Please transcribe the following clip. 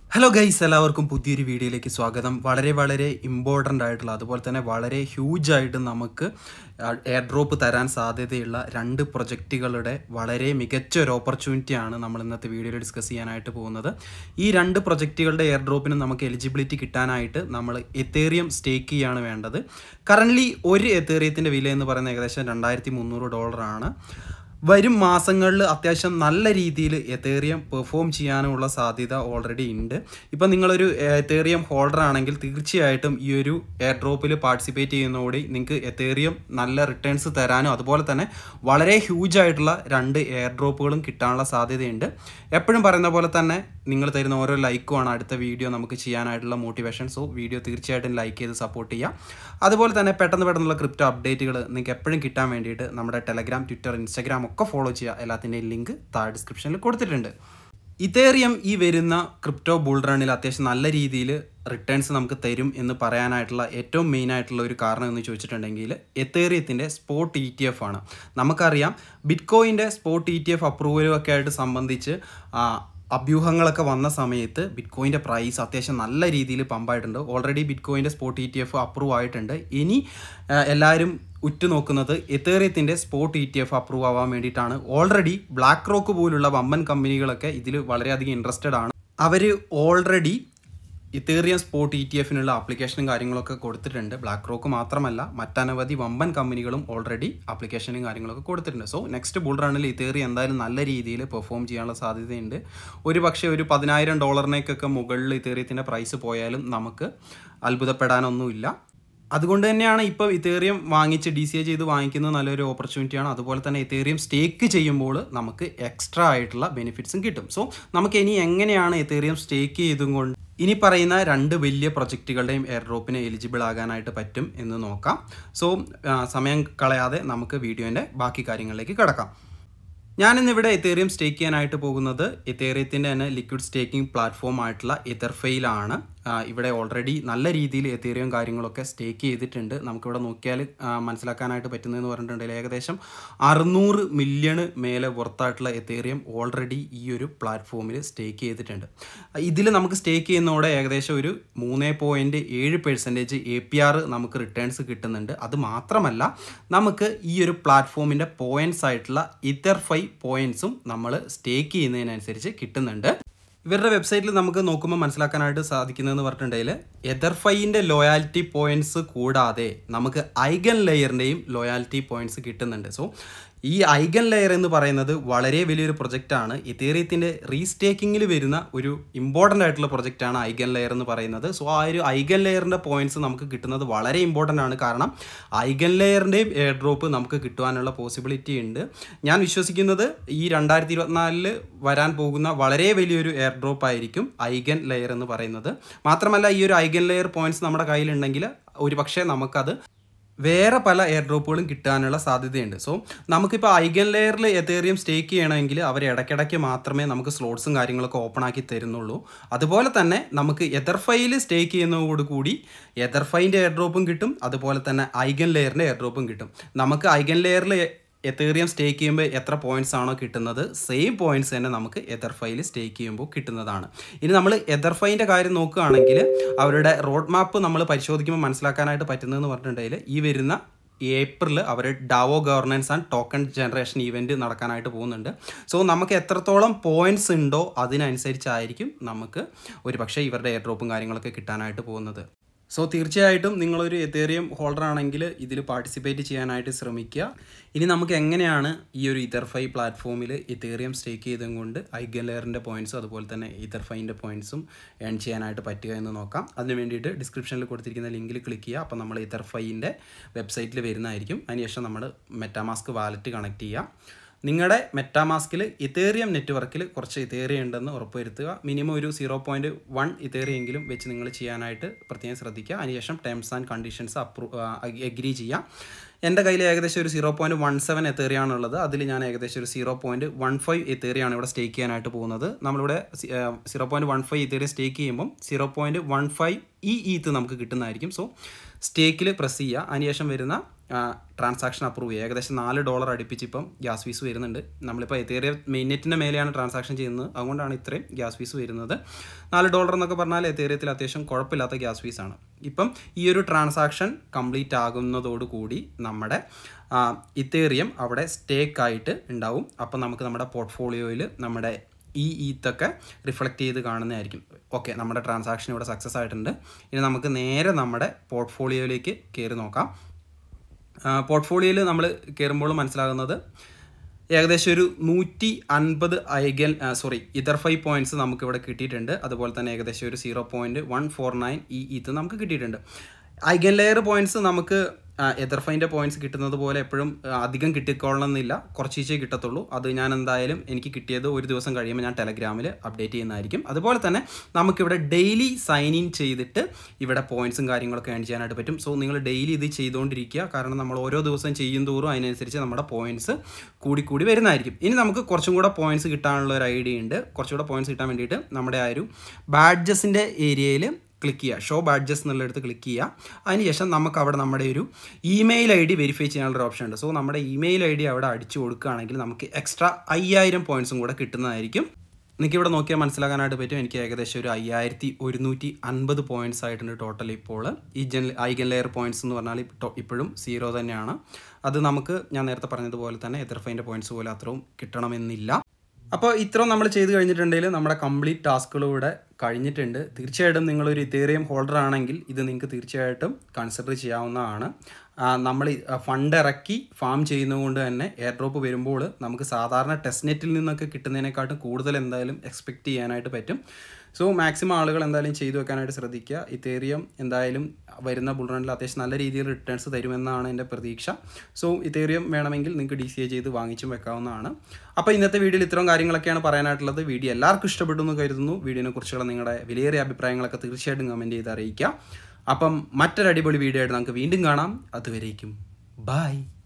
hello guys എല്ലാവർക്കും പുതിയൊരു വീഡിയോയിലേക്ക് സ്വാഗതം വളരെ വളരെ ഇമ്പോർട്ടൻ്റ് ആയിട്ടുള്ള അതുപോലെ തന്നെ വളരെ ഹ്യൂജ് ആയിട്ട് നമുക്ക് എയർ ഡ്രോപ്പ് തരാൻ സാധ്യതയുള്ള രണ്ട് പ്രൊജക്റ്റുകളുടെ വളരെ മികച്ച ഒരു ഓപ്പർച്യൂണിറ്റിയാണ് നമ്മൾ ഇന്നത്തെ വീഡിയോയിൽ ഡിസ്കസ് ചെയ്യാനായിട്ട് പോകുന്നത് ഈ രണ്ട് പ്രൊജക്റ്റുകളുടെ എയർ ഡ്രോപ്പിന് നമുക്ക് എലിജിബിലിറ്റി കിട്ടാനായിട്ട് നമ്മൾ എത്തേറിയം സ്റ്റേക്ക് ചെയ്യാണ് വേണ്ടത് കറൻ്റ്ലി ഒരു എത്തേറിയത്തിൻ്റെ വില എന്ന് പറയുന്നത് ഏകദേശം രണ്ടായിരത്തി മുന്നൂറ് ഡോളറാണ് വരും മാസങ്ങളിൽ അത്യാവശ്യം നല്ല രീതിയിൽ എത്തേറിയം പെർഫോം ചെയ്യാനുള്ള സാധ്യത ഓൾറെഡി ഉണ്ട് ഇപ്പം നിങ്ങളൊരു എത്തേറിയം ഹോൾഡർ ആണെങ്കിൽ തീർച്ചയായിട്ടും ഈ ഒരു എയർ ഡ്രോപ്പിൽ പാർട്ടിസിപ്പേറ്റ് ചെയ്യുന്നതോടെ നിങ്ങൾക്ക് എത്തേറിയം നല്ല റിട്ടേൺസ് തരാനും അതുപോലെ തന്നെ വളരെ ഹ്യൂജ് ആയിട്ടുള്ള രണ്ട് എയർ ഡ്രോപ്പുകളും കിട്ടാനുള്ള സാധ്യതയുണ്ട് എപ്പോഴും പറയുന്ന പോലെ തന്നെ നിങ്ങൾ തരുന്ന ഓരോ ലൈക്കുമാണ് അടുത്ത വീഡിയോ നമുക്ക് ചെയ്യാനായിട്ടുള്ള മോട്ടിവേഷൻ സോ വീഡിയോ തീർച്ചയായിട്ടും ലൈക്ക് ചെയ്ത് സപ്പോർട്ട് ചെയ്യുക അതുപോലെ തന്നെ പെട്ടെന്ന് പെട്ടെന്നുള്ള ക്രിപ്റ്റോ അപ്ഡേറ്റുകൾ നിങ്ങൾക്ക് എപ്പോഴും കിട്ടാൻ വേണ്ടിയിട്ട് നമ്മുടെ ടെലഗ്രാം ട്വിറ്റർ ഇൻസ്റ്റാഗ്രാം ഒക്കെ ഫോളോ ചെയ്യുക എല്ലാത്തിൻ്റെയും ലിങ്ക് താഴെ ഡിസ്ക്രിപ്ഷനിൽ കൊടുത്തിട്ടുണ്ട് ഇതേറിയം ഈ വരുന്ന ക്രിപ്റ്റോ ബുൾ റണ്ണിൽ അത്യാവശ്യം നല്ല രീതിയിൽ റിട്ടേൺസ് നമുക്ക് തരും എന്ന് പറയാനായിട്ടുള്ള ഏറ്റവും മെയിൻ ആയിട്ടുള്ള ഒരു കാരണം എന്ന് ചോദിച്ചിട്ടുണ്ടെങ്കിൽ എത്തേറിയത്തിൻ്റെ സ്പോട്ട് ഇ ടി എഫ് ആണ് നമുക്കറിയാം ബിറ്റ്കോയിൻ്റെ സ്പോട്ട് ഇ ടി എഫ് അപ്രൂവലൊക്കെ ആയിട്ട് സംബന്ധിച്ച് അഭ്യൂഹങ്ങളൊക്കെ വന്ന സമയത്ത് ബിറ്റ്കോയിൻ്റെ പ്രൈസ് അത്യാവശ്യം നല്ല രീതിയിൽ പമ്പായിട്ടുണ്ട് ഓൾറെഡി ബിറ്റ്കോയിൻ്റെ spot E T F approve ആയിട്ടുണ്ട് ഇനി എല്ലാവരും ഉറ്റുനോക്കുന്നത് എത്തേറിയത്തിൻ്റെ spot E T F approve ആവാൻ വേണ്ടിയിട്ടാണ് ഓൾറെഡി ബ്ലാക്ക് റോക്ക് പോലുള്ള വമ്പൻ കമ്പനികളൊക്കെ ഇതിൽ വളരെയധികം ഇൻട്രസ്റ്റഡ് ആണ് അവർ already ethereum spot E T എഫിനുള്ള ആപ്ലിക്കേഷനും കാര്യങ്ങളൊക്കെ കൊടുത്തിട്ടുണ്ട് ബ്ലാക്ക് റോക്ക് മാത്രമല്ല മറ്റനവധി വമ്പൻ കമ്പനികളും ഓൾറെഡി ആപ്ലിക്കേഷനും കാര്യങ്ങളൊക്കെ കൊടുത്തിട്ടുണ്ട് സോ നെക്സ്റ്റ് ബുൾ റണ്ണിൽ ഇത്തേറി എന്തായാലും നല്ല രീതിയിൽ പെർഫോം ചെയ്യാനുള്ള സാധ്യതയുണ്ട് ഒരു പക്ഷേ ഒരു പതിനായിരം ഡോളറിനേക്കൊക്കെ മുകളിൽ ഇത്തേറിയത്തിൻ്റെ പ്രൈസ് പോയാലും നമുക്ക് അത്ഭുതപ്പെടാനൊന്നുമില്ല അതുകൊണ്ട് തന്നെയാണ് ഇപ്പോൾ ഇത്തേറിയം വാങ്ങിച്ച് ഡി സി എ ചെയ്ത് വാങ്ങിക്കുന്നത് നല്ലൊരു ഓപ്പർച്യൂണിറ്റിയാണ് അതുപോലെ തന്നെ ഇത്തേറിയം സ്റ്റേക്ക് ചെയ്യുമ്പോൾ നമുക്ക് എക്സ്ട്രാ ആയിട്ടുള്ള ബെനിഫിറ്റ്സും കിട്ടും സോ നമുക്ക് ഇനി എങ്ങനെയാണ് ഇത്തേറിയം സ്റ്റേക്ക് ചെയ്തും കൊണ്ട് ഇനി പറയുന്ന രണ്ട് വലിയ പ്രൊജക്റ്റുകളുടെയും എയർ ഡ്രോപ്പിന് എലിജിബിൾ ആകാനായിട്ട് പറ്റും എന്ന് നോക്കാം സോ സമയം കളയാതെ നമുക്ക് വീഡിയോൻ്റെ ബാക്കി കാര്യങ്ങളിലേക്ക് കിടക്കാം ഞാനിന്നിവിടെ എത്തേറിയം സ്റ്റേക്ക് ചെയ്യാനായിട്ട് പോകുന്നത് എത്തേറിയത്തിൻ്റെ തന്നെ ലിക്വിഡ് സ്റ്റേക്കിംഗ് പ്ലാറ്റ്ഫോം ആയിട്ടുള്ള എതർഫെയിലാണ് ഇവിടെ ഓൾറെഡി നല്ല രീതിയിൽ എത്തേറിയം കാര്യങ്ങളൊക്കെ സ്റ്റേക്ക് ചെയ്തിട്ടുണ്ട് നമുക്കിവിടെ നോക്കിയാൽ മനസ്സിലാക്കാനായിട്ട് പറ്റുന്നതെന്ന് പറഞ്ഞിട്ടുണ്ടെങ്കിൽ ഏകദേശം അറുന്നൂറ് മില്യണ് മേലെ പുറത്തായിട്ടുള്ള എത്തേറിയം ഓൾറെഡി ഈ ഒരു പ്ലാറ്റ്ഫോമിൽ സ്റ്റേക്ക് ചെയ്തിട്ടുണ്ട് ഇതിൽ നമുക്ക് സ്റ്റേക്ക് ചെയ്യുന്നതോടെ ഏകദേശം ഒരു മൂന്ന് പോയിൻറ്റ് ഏഴ് പെർസെൻറ്റേജ് എ പി ആർ നമുക്ക് റിട്ടേൺസ് കിട്ടുന്നുണ്ട് അത് മാത്രമല്ല നമുക്ക് ഈ ഒരു പ്ലാറ്റ്ഫോമിൻ്റെ പോയിൻറ്റ്സ് ആയിട്ടുള്ള ഇതർഫൈ പോയിൻറ്റ്സും നമ്മൾ സ്റ്റേക്ക് ചെയ്യുന്നതിനനുസരിച്ച് കിട്ടുന്നുണ്ട് ഇവരുടെ വെബ്സൈറ്റിൽ നമുക്ക് നോക്കുമ്പോൾ മനസ്സിലാക്കാനായിട്ട് സാധിക്കുന്നതെന്ന് പറഞ്ഞിട്ടുണ്ടെങ്കിൽ എതർഫൈൻ്റെ ലോയാലിറ്റി പോയിൻറ്റ്സ് കൂടാതെ നമുക്ക് ഐഗൻ ലെയറിൻ്റെയും ലോയാലിറ്റി പോയിൻറ്റ്സ് കിട്ടുന്നുണ്ട് സോ ഈ ഐഗൻ ലെയർ എന്ന് പറയുന്നത് വളരെ വലിയൊരു പ്രൊജക്റ്റാണ് ഇതേറിയത്തിൻ്റെ റീസ്റ്റേക്കിങ്ങിൽ വരുന്ന ഒരു ഇമ്പോർട്ടൻ്റ് ആയിട്ടുള്ള പ്രൊജക്റ്റാണ് ഐഗൻ ലെയർ എന്ന് പറയുന്നത് സോ ആ ഒരു ഐഗൻ ലെയറിൻ്റെ പോയിന്റ്സ് നമുക്ക് കിട്ടുന്നത് വളരെ ഇമ്പോർട്ടൻ്റ് ആണ് കാരണം ഐഗൻ ലെയറിൻ്റെയും എയർ ഡ്രോപ്പ് നമുക്ക് കിട്ടുവാനുള്ള പോസിബിലിറ്റി ഉണ്ട് ഞാൻ വിശ്വസിക്കുന്നത് ഈ രണ്ടായിരത്തി ഇരുപത്തിനാലിൽ വരാൻ പോകുന്ന വളരെ വലിയൊരു എയർ ഡ്രോപ്പ് ആയിരിക്കും ഐഗൻ ലെയർ എന്ന് പറയുന്നത് മാത്രമല്ല ഈ ഒരു ഐഗൻ ലെയർ പോയിന്റ്സ് നമ്മുടെ കയ്യിലുണ്ടെങ്കിൽ ഒരു പക്ഷേ നമുക്കത് വേറെ പല എയർ ഡ്രോപ്പുകളും കിട്ടാനുള്ള സാധ്യതയുണ്ട് സോ നമുക്കിപ്പോൾ ഐഗൻ ലെയറിൽ എത്തേറിയം സ്റ്റേക്ക് ചെയ്യണമെങ്കിൽ അവർ ഇടയ്ക്കിടയ്ക്ക് മാത്രമേ നമുക്ക് സ്ലോട്ട്സും കാര്യങ്ങളൊക്കെ ഓപ്പൺ ആക്കി തരുന്നുള്ളൂ അതുപോലെ തന്നെ നമുക്ക് എതർഫൈയിൽ സ്റ്റേക്ക് ചെയ്യുന്നതോടുകൂടി എതർഫൈൻ്റെ എയർ ഡ്രോപ്പും കിട്ടും അതുപോലെ തന്നെ ഐഗൻ ലെയറിൻ്റെ എയർ ഡ്രോപ്പും കിട്ടും നമുക്ക് ഐഗൻ ലെയറിൽ എത്തേറിയം സ്റ്റേക്ക് ചെയ്യുമ്പോൾ എത്ര പോയിന്റ്സ് ആണോ കിട്ടുന്നത് സെയിം പോയിന്റ്സ് തന്നെ നമുക്ക് എതർഫൈയിൽ സ്റ്റേക്ക് ചെയ്യുമ്പോൾ കിട്ടുന്നതാണ് ഇനി നമ്മൾ എതർഫൈൻ്റെ കാര്യം നോക്കുകയാണെങ്കിൽ അവരുടെ റോഡ് മാപ്പ് നമ്മൾ പരിശോധിക്കുമ്പോൾ മനസ്സിലാക്കാനായിട്ട് പറ്റുന്നതെന്ന് പറഞ്ഞിട്ടുണ്ടെങ്കിൽ ഈ വരുന്ന ഏപ്രിൽ അവർ DAO governance and token generation event നടക്കാനായിട്ട് പോകുന്നുണ്ട് സോ നമുക്ക് എത്രത്തോളം പോയിന്റ്സ് ഉണ്ടോ അതിനനുസരിച്ചായിരിക്കും നമുക്ക് ഒരു പക്ഷേ ഇവരുടെ എയർ ഡ്രോപ്പും കാര്യങ്ങളൊക്കെ കിട്ടാനായിട്ട് പോകുന്നത് സോ തീർച്ചയായിട്ടും നിങ്ങളൊരു എത്തേറിയം ഹോൾഡർ ആണെങ്കിൽ ഇതിൽ പാർട്ടിസിപ്പേറ്റ് ചെയ്യാനായിട്ട് ശ്രമിക്കുക ഇനി നമുക്ക് എങ്ങനെയാണ് ഈ ഒരു ഇതർഫൈ പ്ലാറ്റ്ഫോമിൽ ഇതേറിയം സ്റ്റേക്ക് ചെയ്തും കൊണ്ട് ഐഗൻ ലെയറിൻ്റെ പോയിൻറ്റ്സും അതുപോലെ തന്നെ ഇതർഫൈൻ്റെ പോയിൻറ്റ്സും ഏൺ ചെയ്യാനായിട്ട് പറ്റുക എന്ന് നോക്കാം അതിന് വേണ്ടിയിട്ട് ഡിസ്ക്രിപ്ഷനിൽ കൊടുത്തിരിക്കുന്ന ലിങ്കിൽ ക്ലിക്ക് ചെയ്യുക അപ്പോൾ നമ്മൾ ഇതർഫൈൻ്റെ വെബ്സൈറ്റിൽ വരുന്നതായിരിക്കും അതിനുശേഷം നമ്മൾ മെറ്റാമാസ്ക് വാലറ്റ് കണക്ട് ചെയ്യുക നിങ്ങളുടെ മെറ്റാമാസ്കിൽ ഇതേറിയം നെറ്റ്വർക്കിൽ കുറച്ച് ഇതേറിയം ഉണ്ടെന്ന് ഉറപ്പുവരുത്തുക മിനിമം ഒരു സീറോ പോയിൻറ്റ് വൺ ഇതേറിയെങ്കിലും വെച്ച് നിങ്ങൾ ചെയ്യാനായിട്ട് പ്രത്യേകം ശ്രദ്ധിക്കുക അതിനുശേഷം ടേംസ് ആൻഡ് കണ്ടീഷൻസ് അപ്രൂ എഗ്രി ചെയ്യുക എൻ്റെ കയ്യിൽ ഏകദേശം ഒരു സീറോ പോയിൻറ്റ് വൺ സെവൻ എത്തേറിയാണുള്ളത് അതിൽ ഞാൻ ഏകദേശം ഒരു സീറോ പോയിൻറ്റ് വൺ ഫൈവ് എത്തേറിയാണ് ഇവിടെ സ്റ്റേക്ക് ചെയ്യാനായിട്ട് പോകുന്നത് നമ്മളിവിടെ സീറോ പോയിൻറ്റ് വൺ ഫൈവ് എത്തേറിയ സ്റ്റേക്ക് ചെയ്യുമ്പം സീറോ പോയിൻറ്റ് വൺ ഫൈവ് ഈ ഈത്ത് നമുക്ക് കിട്ടുന്നതായിരിക്കും സോ സ്റ്റേക്കിൽ പ്രസ് ചെയ്യുക അതിനുശേഷം വരുന്ന ട്രാൻസാക്ഷൻ അപ്രൂവ് ചെയ്യുക ഏകദേശം നാല് ഡോളർ അടുപ്പിച്ച് ഇപ്പം ഗ്യാസ് ഫീസ് വരുന്നുണ്ട് നമ്മളിപ്പോൾ എത്തേറിയ മെയിനെറ്റിൻ്റെ മേലെയാണ് ട്രാൻസാക്ഷൻ ചെയ്യുന്നത് അതുകൊണ്ടാണ് ഇത്രയും ഗ്യാസ് ഫീസ് വരുന്നത് നാല് ഡോളർ എന്നൊക്കെ പറഞ്ഞാൽ എത്തേറിയത്തിൽ അത്യാവശ്യം കുഴപ്പമില്ലാത്ത ഗ്യാസ് ഫീസാണ് ഇപ്പം ഈ ഒരു ട്രാൻസാക്ഷൻ കംപ്ലീറ്റ് ആകുന്നതോടുകൂടി നമ്മുടെ ഇത്തേറിയം അവിടെ സ്റ്റേക്കായിട്ട് ഉണ്ടാവും അപ്പം നമുക്ക് നമ്മുടെ പോർട്ട്ഫോളിയോയിൽ നമ്മുടെ ഈ ഈത്തൊക്കെ റിഫ്ലക്റ്റ് ചെയ്ത് കാണുന്നതായിരിക്കും ഓക്കെ നമ്മുടെ ട്രാൻസാക്ഷൻ ഇവിടെ സക്സസ് ആയിട്ടുണ്ട് ഇനി നമുക്ക് നേരെ നമ്മുടെ പോർട്ട്ഫോളിയോയിലേക്ക് കയറി നോക്കാം പോർട്ട്ഫോളിയോയിൽ നമ്മൾ കയറുമ്പോൾ മനസ്സിലാകുന്നത് ഏകദേശം ഒരു നൂറ്റി അൻപത് ഐഗൽ സോറി ഇതർ ഫൈവ് പോയിന്റ്സ് നമുക്ക് ഇവിടെ കിട്ടിയിട്ടുണ്ട് അതുപോലെ തന്നെ ഏകദേശം ഒരു zero point one four nine ഈ ഇത് നമുക്ക് കിട്ടിയിട്ടുണ്ട് ഐഗൻ ലെയർ പോയിന്റ്സ് നമുക്ക് എതർഫൈൻ്റെ പോയിന്റ്സ് കിട്ടുന്നത് പോലെ എപ്പോഴും അധികം കിട്ടിക്കൊള്ളണമെന്നില്ല കുറച്ചീച്ചേ കിട്ടത്തുള്ളൂ അത് ഞാൻ എന്തായാലും എനിക്ക് കിട്ടിയത് ഒരു ദിവസം കഴിയുമ്പോൾ ഞാൻ ടെലഗ്രാമിൽ അപ്ഡേറ്റ് ചെയ്യുന്നതായിരിക്കും അതുപോലെ തന്നെ നമുക്കിവിടെ ഡെയിലി സൈൻ ഇൻ ചെയ്തിട്ട് ഇവിടെ പോയിന്റ്സും കാര്യങ്ങളൊക്കെ ഏൺ ചെയ്യാനായിട്ട് പറ്റും സോ നിങ്ങൾ ഡെയിലി ഇത് ചെയ്തുകൊണ്ടിരിക്കുക കാരണം നമ്മൾ ഓരോ ദിവസം ചെയ്യും തോറും അതിനനുസരിച്ച് നമ്മുടെ പോയിന്റ്സ് കൂടി കൂടി വരുന്നതായിരിക്കും ഇനി നമുക്ക് കുറച്ചും കൂടെ പോയിന്റ്സ് കിട്ടാനുള്ള ഒരു ഐഡിയ ഉണ്ട് കുറച്ചുകൂടെ പോയിന്റ്സ് കിട്ടാൻ വേണ്ടിയിട്ട് നമ്മുടെ ആ ഒരു ബാഡ്ജസിൻ്റെ ഏരിയയിൽ ക്ലിക്ക് ചെയ്യുക ഷോ ബാഡ്ജസ് എന്നുള്ളിടത്ത് ക്ലിക്ക് ചെയ്യുക അതിനുശേഷം നമുക്ക് അവിടെ നമ്മുടെ ഒരു ഇമെയിൽ ഐ ഡി വെരിഫൈ ചെയ്യാനുള്ള ഓപ്ഷൻ ഉണ്ട് സോ നമ്മുടെ ഇമെയിൽ ഐ ഡി അവിടെ അടിച്ചു കൊടുക്കുകയാണെങ്കിൽ നമുക്ക് എക്സ്ട്രാ അയ്യായിരം പോയിൻറ്റ്സും കൂടെ കിട്ടുന്നതായിരിക്കും നിങ്ങൾക്ക് ഇവിടെ നോക്കിയാൽ മനസ്സിലാക്കാനായിട്ട് പറ്റും എനിക്ക് ഏകദേശം ഒരു അയ്യായിരത്തി ഒരുന്നൂറ്റി അൻപത് പോയിൻറ്റ്സ് ആയിട്ടുണ്ട് ടോട്ടൽ ഇപ്പോൾ ഈ ജൻ ഐഗൻ ലെയർ പോയിൻറ്റ്സ് എന്ന് പറഞ്ഞാൽ ഇപ്പോഴും സീറോ തന്നെയാണ് അത് നമുക്ക് ഞാൻ നേരത്തെ പറഞ്ഞതുപോലെ തന്നെ എത്രഫൈൻ്റെ പോയിൻറ്റ്സ് പോലെ അത്രയും കിട്ടണമെന്നില്ല അപ്പോൾ ഇത്രയും നമ്മൾ ചെയ്ത് കഴിഞ്ഞിട്ടുണ്ടെങ്കിൽ നമ്മുടെ കംപ്ലീറ്റ് ടാസ്കുകളിവിടെ കഴിഞ്ഞിട്ടുണ്ട് തീർച്ചയായിട്ടും നിങ്ങളൊരു ഇതേറിയം ഹോൾഡർ ആണെങ്കിൽ ഇത് നിങ്ങൾക്ക് തീർച്ചയായിട്ടും കൺസിഡർ ചെയ്യാവുന്നതാണ് നമ്മൾ ഫണ്ട് ഇറക്കി ഫാം ചെയ്യുന്നതുകൊണ്ട് തന്നെ എയർ ഡ്രോപ്പ് വരുമ്പോൾ നമുക്ക് സാധാരണ ടെസ്റ്റ് നെറ്റിൽ നിന്നൊക്കെ കിട്ടുന്നതിനെക്കാട്ടും കൂടുതൽ എന്തായാലും എക്സ്പെക്റ്റ് ചെയ്യാനായിട്ട് പറ്റും സോ മാക്സിമം ആളുകൾ എന്തായാലും ചെയ്തു വെക്കാനായിട്ട് ശ്രദ്ധിക്കുക ഇതേറിയം എന്തായാലും വരുന്ന ബുൾറണിൽ അത്യാവശ്യം നല്ല രീതിയിൽ റിട്ടേൺസ് തരുമെന്നാണ് എൻ്റെ പ്രതീക്ഷ സോ ഇതേറിയം വേണമെങ്കിൽ നിങ്ങൾക്ക് ഡി സി എ ചെയ്ത് വാങ്ങിച്ചും വെക്കാവുന്നതാണ് അപ്പോൾ ഇന്നത്തെ വീഡിയോയിൽ ഇത്രയും കാര്യങ്ങളൊക്കെയാണ് പറയാനായിട്ടുള്ളത് വീഡിയോ എല്ലാവർക്കും ഇഷ്ടപ്പെട്ടു എന്ന് കരുതുന്നു വീഡിയോനെ കുറിച്ചുള്ള നിങ്ങളുടെ വിലയേറിയ അഭിപ്രായങ്ങളൊക്കെ തീർച്ചയായിട്ടും കമൻറ്റ് ചെയ്ത് അറിയിക്കുക അപ്പം മറ്റൊരു അടിപൊളി വീഡിയോ ആയിട്ട് നമുക്ക് വീണ്ടും കാണാം അതുവരേക്കും ബായ്